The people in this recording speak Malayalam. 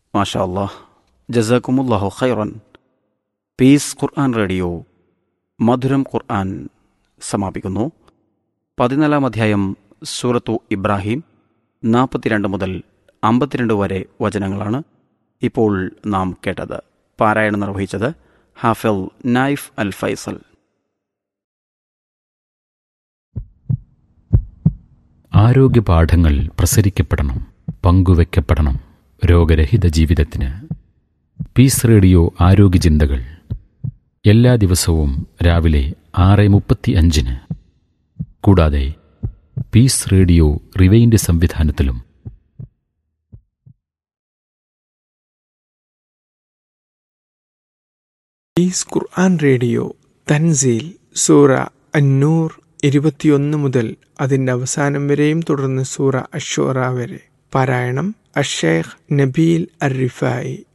മാഷാ അല്ലാഹ് ജസാക്കുമുല്ലാഹു ഖൈറൻ പീസ് ഖുർആൻ റേഡിയോ മധുരം ഖുർആൻ സമാപിക്കുന്നു പതിനാലാം അധ്യായം സൂറത്തു ഇബ്രാഹിം നാൽപ്പത്തിരണ്ട് മുതൽ അമ്പത്തിരണ്ട് വരെ വചനങ്ങളാണ് ഇപ്പോൾ നാം കേട്ടത് പാരായണം നിർവഹിച്ചത് ഹാഫിൽ നൈഫ് അൽ ഫൈസൽ ആരോഗ്യ പാഠങ്ങൾ പ്രസരിക്കപ്പെടണം പങ്കുവെക്കപ്പെടണം രോഗരഹിത ജീവിതത്തിന് പീസ് റേഡിയോ ആരോഗ്യ ചിന്തകൾ എല്ലാ ദിവസവും രാവിലെ ആറ് മുപ്പത്തി അഞ്ചിന് കൂടാതെ പീസ് റേഡിയോ റിവൈൻഡ് സംവിധാനത്തിലും ഈസ് ഖുർആൻ റേഡിയോ തൻസീൽ സൂറ അന്നൂർ ഇരുപത്തിയൊന്ന് മുതൽ അതിൻ്റെ അവസാനം വരെയും തുടർന്ന് സൂറ അഷോറ വരെ പാരായണം അഷേഖ് നബീൽ അർ റിഫായി